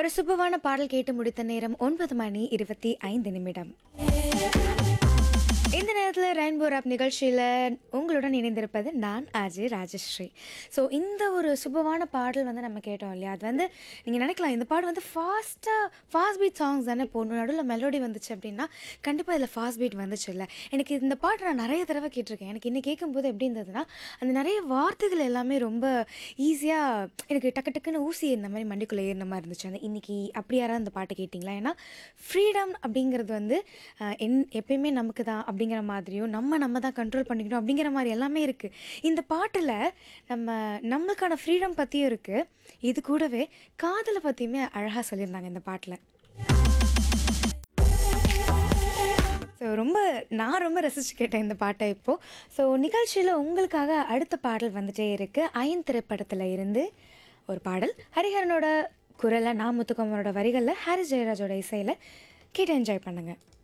ஒரு சுபமான பாடல் கேட்டு முடித்த நேரம் ஒன்பது மணி இருபத்தி ஐந்து நிமிடம் இந்த நேரத்தில் ரெயின்போ ராப் நிகழ்ச்சியில் உங்களுடன் இணைந்திருப்பது நான் அஜய் ராஜஸ்ரீ ஸோ இந்த ஒரு சுபமான பாடல் வந்து நம்ம கேட்டோம் இல்லையா அது வந்து நீங்கள் நினைக்கலாம் இந்த பாடல் வந்து ஃபாஸ்ட்டாக ஃபாஸ்ட் பீட் சாங்ஸ் தானே போடணும் நடுவில் மெலோடி வந்துச்சு அப்படின்னா கண்டிப்பாக இதில் ஃபாஸ்ட் பீட் வந்துச்சு இல்லை எனக்கு இந்த பாட்டு நான் நிறைய தடவை கேட்டிருக்கேன் எனக்கு இன்னை கேட்கும்போது எப்படி இருந்ததுன்னா அந்த நிறைய வார்த்தைகள் எல்லாமே ரொம்ப ஈஸியாக எனக்கு டக்கு டக்குன்னு ஊசி இந்த மாதிரி மண்டிக்குள்ளே ஏறின மாதிரி இருந்துச்சு அந்த இன்னைக்கு அப்படி யாராவது அந்த பாட்டு கேட்டிங்களா ஏன்னா ஃப்ரீடம் அப்படிங்கிறது வந்து அஹ், என் எப்பயுமே நமக்கு தான் அப்படிங்கிற மாதிரியும் நம்ம நம்ம தான் கண்ட்ரோல் பண்ணிக்கணும் அப்படிங்கிற மாதிரி எல்லாமே இருக்குது இந்த பாட்டில் நம்ம நம்மளுக்கான ஃப்ரீடம் பற்றியும் இருக்குது இது கூடவே காதலை பற்றியுமே அழகாக சொல்லியிருந்தாங்க இந்த பாட்டில் ஸோ ரொம்ப நான் ரொம்ப ரசித்து கேட்டேன் இந்த பாட்டை இப்போது ஸோ நிகழ்ச்சியில் உங்களுக்காக அடுத்த பாடல் வந்துட்டே இருக்குது ஐன் திரைப்படத்தில் இருந்து ஒரு பாடல் ஹரிஹரனோட குரலை நான் முத்துக்குமரோட வரிகளில் ஹாரிஸ் ஜெயராஜோட இசையில் கேட்டு என்ஜாய் பண்ணுங்கள்